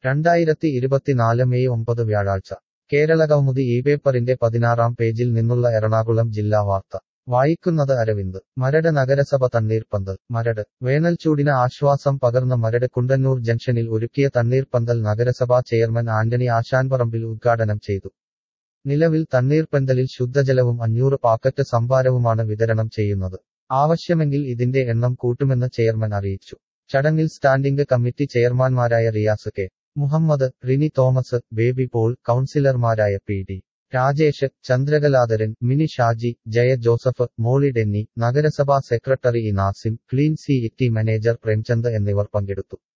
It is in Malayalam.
രണ്ടായിരത്തി ഇരുപത്തിനാല് മെയ് ഒമ്പത് വ്യാഴാഴ്ച കേരളകൗമുദി ഈ പേപ്പറിന്റെ പതിനാറാം പേജിൽ നിന്നുള്ള എറണാകുളം ജില്ലാ വാർത്ത വായിക്കുന്നത് അരവിന്ദ് മരട് നഗരസഭ തണ്ണീർപ്പന്തൽ മരട് വേനൽച്ചൂടിന് ആശ്വാസം പകർന്ന മരട് കുണ്ടന്നൂർ ജംഗ്ഷനിൽ ഒരുക്കിയ തണ്ണീർപ്പന്തൽ നഗരസഭാ ചെയർമാൻ ആന്റണി ആശാൻപറമ്പിൽ ഉദ്ഘാടനം ചെയ്തു നിലവിൽ തണ്ണീർപ്പന്തലിൽ ശുദ്ധജലവും അഞ്ഞൂറ് പാക്കറ്റ് സംഭാരവുമാണ് വിതരണം ചെയ്യുന്നത് ആവശ്യമെങ്കിൽ ഇതിന്റെ എണ്ണം കൂട്ടുമെന്ന് ചെയർമാൻ അറിയിച്ചു ചടങ്ങിൽ സ്റ്റാൻഡിംഗ് കമ്മിറ്റി ചെയർമാൻമാരായ Riyas K Muhammad Rini Thomas Baby Paul കൗൺസിലർമാരായ P D Rajesh Chandrakaladharan Mini Shaji Jaya Joseph Molly Denny നഗരസഭാ secretary E Nazim clean city manager Premchand എന്നിവർ പങ്കെടുത്തു